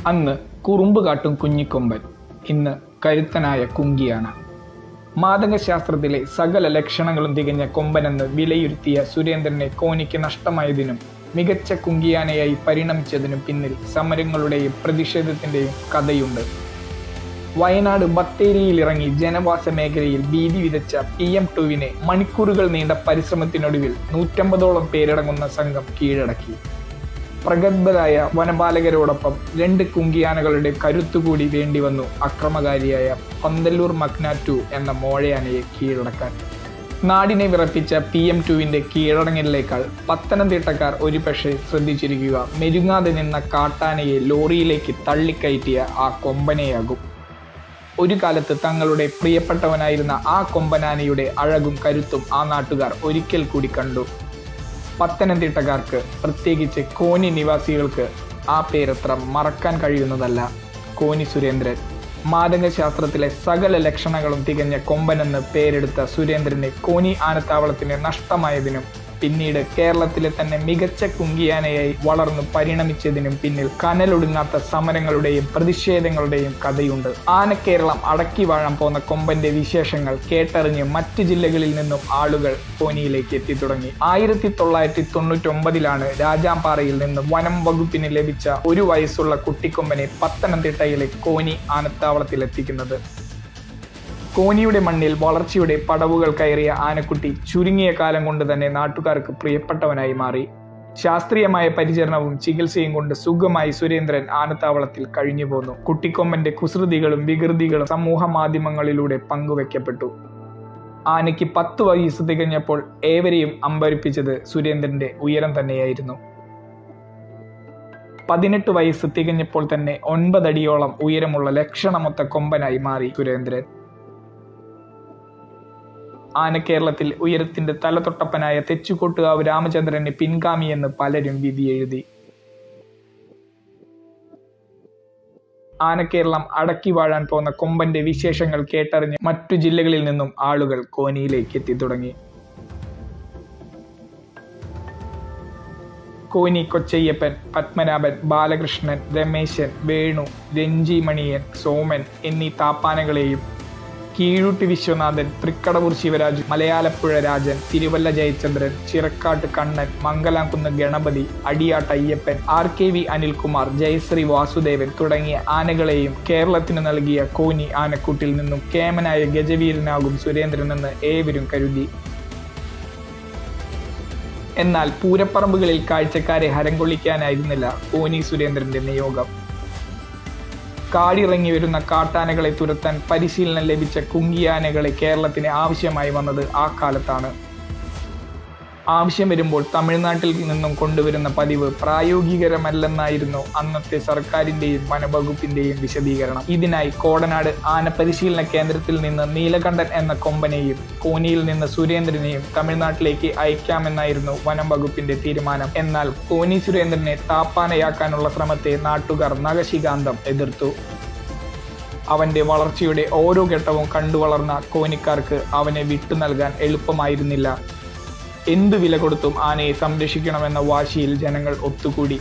അന്ന് കുറുമ്പ് കാട്ടും കുഞ്ഞിക്കൊമ്പൻ ഇന്ന് കരുത്തനായ കുങ്കിയാണ് മാതകശാസ്ത്രത്തിലെ സകല ലക്ഷണങ്ങളും തികഞ്ഞ കൊമ്പനെന്ന് വിലയിരുത്തിയ സുരേന്ദ്രനെ കോനിക്ക് നഷ്ടമായതിനും മികച്ച കുങ്കിയാനയായി പരിണമിച്ചതിനും പിന്നിൽ സമരങ്ങളുടെയും പ്രതിഷേധത്തിന്റെയും കഥയുണ്ട് വയനാട് ബത്തേരിയിൽ ഇറങ്ങി ജനവാസ മേഖലയിൽ ഭീതി വിതച്ച പി എം ടുവിനെ മണിക്കൂറുകൾ നീണ്ട പരിശ്രമത്തിനൊടുവിൽ നൂറ്റമ്പതോളം പേരടങ്ങുന്ന സംഘം കീഴടക്കി പ്രഗത്ഭരായ വനപാലകരോടൊപ്പം രണ്ട് കുങ്കിയാനകളുടെ കരുത്തുകൂടി വേണ്ടിവന്നു അക്രമകാരിയായ പന്തല്ലൂർ മഗ്നാറ്റു എന്ന മോഴയാനയെ കീഴടക്കാൻ നാടിനെ വിറപ്പിച്ച പി എം ടുവിന്റെ കീഴടങ്ങലിനേക്കാൾ പത്തനംതിട്ടക്കാർ ഒരുപക്ഷെ ശ്രദ്ധിച്ചിരിക്കുക മെരുങ്ങാതെ നിന്ന കാട്ടാനയെ ലോറിയിലേക്ക് തള്ളിക്കയറ്റിയ ആ കൊമ്പനെയാകും ഒരു കാലത്ത് തങ്ങളുടെ പ്രിയപ്പെട്ടവനായിരുന്ന ആ കൊമ്പനാനയുടെ അഴകും കരുത്തും ആ നാട്ടുകാർ ഒരിക്കൽ കൂടി കണ്ടു പത്തനംതിട്ടക്കാർക്ക് പ്രത്യേകിച്ച് കോന്നി നിവാസികൾക്ക് ആ പേരത്ര മറക്കാൻ കഴിയുന്നതല്ല കോന്നി സുരേന്ദ്രൻ മാതകശാസ്ത്രത്തിലെ സകല ലക്ഷണങ്ങളും തികഞ്ഞ കൊമ്പനെന്ന് പേരെടുത്ത സുരേന്ദ്രനെ കോന്നി ആനത്താവളത്തിന് നഷ്ടമായതിനും പിന്നീട് കേരളത്തിലെ തന്നെ മികച്ച കുങ്കിയാനയായി വളർന്നു പരിണമിച്ചതിനും പിന്നിൽ കനലൊടുങ്ങാത്ത സമരങ്ങളുടെയും പ്രതിഷേധങ്ങളുടെയും കഥയുണ്ട് ആനക്കേരളം അടക്കി വാഴാൻ പോന്ന കൊമ്പന്റെ വിശേഷങ്ങൾ കേട്ടറിഞ്ഞ് മറ്റ് ജില്ലകളിൽ നിന്നും ആളുകൾ കോന്നിയിലേക്ക് എത്തി തുടങ്ങി ആയിരത്തി തൊള്ളായിരത്തി തൊണ്ണൂറ്റി ഒമ്പതിലാണ് രാജാംപാറയിൽ നിന്ന് വനം വകുപ്പിന് ലഭിച്ച ഒരു വയസ്സുള്ള കുട്ടിക്കൊമ്പനെ പത്തനംതിട്ടയിലെ കോന്നി ആനത്താവളത്തിൽ എത്തിക്കുന്നത് കോന്നിയുടെ മണ്ണിൽ വളർച്ചയുടെ പടവുകൾ കയറിയ ആനക്കുട്ടി ചുരുങ്ങിയ കാലം കൊണ്ട് തന്നെ നാട്ടുകാർക്ക് പ്രിയപ്പെട്ടവനായി മാറി ശാസ്ത്രീയമായ പരിചരണവും ചികിത്സയും കൊണ്ട് സുഖമായി സുരേന്ദ്രൻ ആനത്താവളത്തിൽ കഴിഞ്ഞു പോന്നു കുട്ടിക്കൊമ്പന്റെ കുസൃതികളും വികൃതികളും സമൂഹ മാധ്യമങ്ങളിലൂടെ പങ്കുവെക്കപ്പെട്ടു ആനയ്ക്ക് പത്ത് വയസ്സ് തികഞ്ഞപ്പോൾ ഏവരെയും അമ്പരിപ്പിച്ചത് സുരേന്ദ്രന്റെ ഉയരം തന്നെയായിരുന്നു പതിനെട്ട് വയസ്സ് തികഞ്ഞപ്പോൾ തന്നെ ഒൻപതടിയോളം ഉയരമുള്ള ലക്ഷണമൊത്ത കൊമ്പനായി മാറി സുരേന്ദ്രൻ ആന കേരളത്തിൽ ഉയരത്തിന്റെ തലതൊട്ടപ്പനായ തെച്ചുകൊട്ടുകാവ് രാമചന്ദ്രന് പിൻഗാമിയെന്ന് പലരും വിധി എഴുതി ആനക്കേരളം അടക്കി വാഴാൻ പോന്ന കൊമ്പന്റെ വിശേഷങ്ങൾ കേട്ടറിഞ്ഞ് മറ്റു ജില്ലകളിൽ നിന്നും ആളുകൾ കോന്നിയിലേക്ക് എത്തി തുടങ്ങി കോനി കൊച്ചയ്യപ്പൻ പത്മനാഭൻ ബാലകൃഷ്ണൻ രമേശൻ വേണു രഞ്ജി മണിയൻ സോമൻ എന്നീ താപ്പാനകളെയും Keezhootti Viswanathan Thrikkadavoor Sivaraj Malayalappuzha Rajan Thiruvalla Jayachandran Chirakkattu Kannan Mangalamkunnu Ganapathy Adiyattu Ayyappan R K V Anilkumar Jayasree Vasudevan തുടങ്ങിയ ആനകളെയും കേരളത്തിന് നൽകിയ കോനി ആനക്കൂട്ടിൽ നിന്നും കേമനായ ഗജവീരനാകും സുരേന്ദ്രനെന്ന് ഏവരും കരുതി എന്നാൽ പൂരപ്പറമ്പുകളിൽ കാഴ്ചക്കാരെ ഹരം കൊള്ളിക്കാനായിരുന്നില്ല കോനി സുരേന്ദ്രന്റെ നിയോഗം കാടിറങ്ങി വരുന്ന കാട്ടാനകളെ തുരത്താൻ പരിശീലനം ലഭിച്ച കുങ്കിയാനകളെ കേരളത്തിന് ആവശ്യമായി വന്നത് ആ കാലത്താണ് ആവശ്യം വരുമ്പോൾ തമിഴ്നാട്ടിൽ നിന്നും കൊണ്ടുവരുന്ന പതിവ് പ്രായോഗികരമല്ലെന്നായിരുന്നു അന്നത്തെ സർക്കാരിന്റെയും വനവകുപ്പിന്റെയും വിശദീകരണം ഇതിനായി കോടനാട് ആന പരിശീലന കേന്ദ്രത്തിൽ നിന്ന് നീലകണ്ഠൻ എന്ന കൊമ്പനെയും കോന്നിയിൽ നിന്ന് സുരേന്ദ്രനെയും തമിഴ്നാട്ടിലേക്ക് അയക്കാമെന്നായിരുന്നു വനം വകുപ്പിന്റെ തീരുമാനം എന്നാൽ കോന്നി സുരേന്ദ്രനെ താപ്പാനയാക്കാനുള്ള ശ്രമത്തെ നാട്ടുകാർ നഖശികാന്തം എതിർത്തു അവന്റെ വളർച്ചയുടെ ഓരോ ഘട്ടവും കണ്ടു വളർന്ന കോനിക്കാർക്ക് അവനെ വിട്ടു നൽകാൻ എളുപ്പമായിരുന്നില്ല എന്തു വില കൊടുത്തും ആനയെ സംരക്ഷിക്കണമെന്ന വാശിയിൽ ജനങ്ങൾ ഒത്തുകൂടി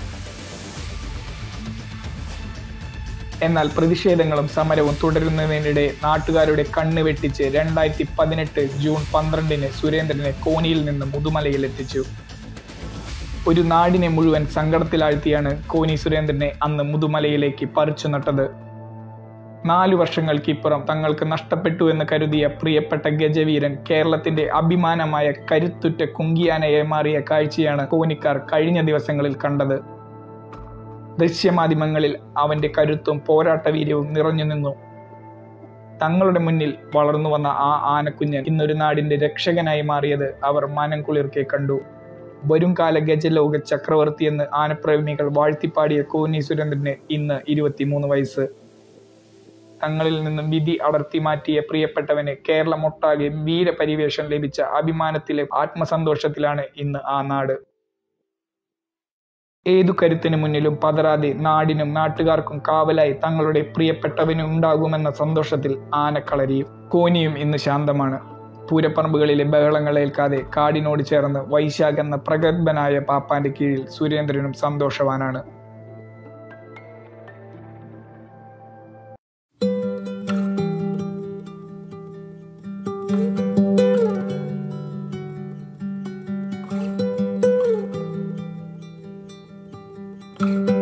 എന്നാൽ പ്രതിഷേധങ്ങളും സമരവും തുടരുന്നതിനിടെ നാട്ടുകാരുടെ കണ്ണ് വെട്ടിച്ച് രണ്ടായിരത്തി പതിനെട്ട് ജൂൺ പന്ത്രണ്ടിന് സുരേന്ദ്രനെ കോന്നിയിൽ നിന്ന് മുതുമലയിൽ എത്തിച്ചു ഒരു നാടിനെ മുഴുവൻ സങ്കടത്തിലാഴ്ത്തിയാണ് കോനി സുരേന്ദ്രനെ അന്ന് മുതുമലയിലേക്ക് പറിച്ചു നട്ടത് നാലു വർഷങ്ങൾക്കിപ്പുറം തങ്ങൾക്ക് നഷ്ടപ്പെട്ടു എന്ന് കരുതിയ പ്രിയപ്പെട്ട ഗജവീരൻ കേരളത്തിന്റെ അഭിമാനമായ കരുത്തുറ്റ കുങ്കിയാനയെ മാറിയ കാഴ്ചയാണ് കോനിക്കാർ കഴിഞ്ഞ ദിവസങ്ങളിൽ കണ്ടത് ദൃശ്യമാധ്യമങ്ങളിൽ അവന്റെ കരുത്തും പോരാട്ടവീര്യവും നിറഞ്ഞു നിന്നു തങ്ങളുടെ മുന്നിൽ വളർന്നു വന്ന ആ ആനക്കുഞ്ഞൻ ഇന്നൊരു നാടിന്റെ രക്ഷകനായി മാറിയത് അവർ മാനം കുളിർക്കെ കണ്ടു വരും കാല ഗജലോക ചക്രവർത്തി എന്ന് ആനപ്രേമികൾ വാഴ്ത്തിപ്പാടിയ കോന്നി സുരേന്ദ്രന് ഇന്ന് ഇരുപത്തിമൂന്ന് വയസ്സ് തങ്ങളിൽ നിന്നും വിധി അടർത്തി മാറ്റിയ പ്രിയപ്പെട്ടവന് കേരളമൊട്ടാകെ വീരപരിവേഷം ലഭിച്ച അഭിമാനത്തിലെ ആത്മസന്തോഷത്തിലാണ് ഇന്ന് ആ നാട് ഏതു കരുത്തിന് മുന്നിലും പതറാതെ നാടിനും നാട്ടുകാർക്കും കാവലായി തങ്ങളുടെ പ്രിയപ്പെട്ടവന് ഉണ്ടാകുമെന്ന സന്തോഷത്തിൽ ആനക്കളരിയും കോനിയും ഇന്ന് ശാന്തമാണ് പൂരപ്പറമ്പുകളിലെ ബഹളങ്ങളേൽക്കാതെ കാടിനോട് ചേർന്ന് വൈശാഖ് എന്ന പ്രഗത്ഭനായ പാപ്പാന്റെ കീഴിൽ സുരേന്ദ്രനും സന്തോഷവാനാണ് നന്ദി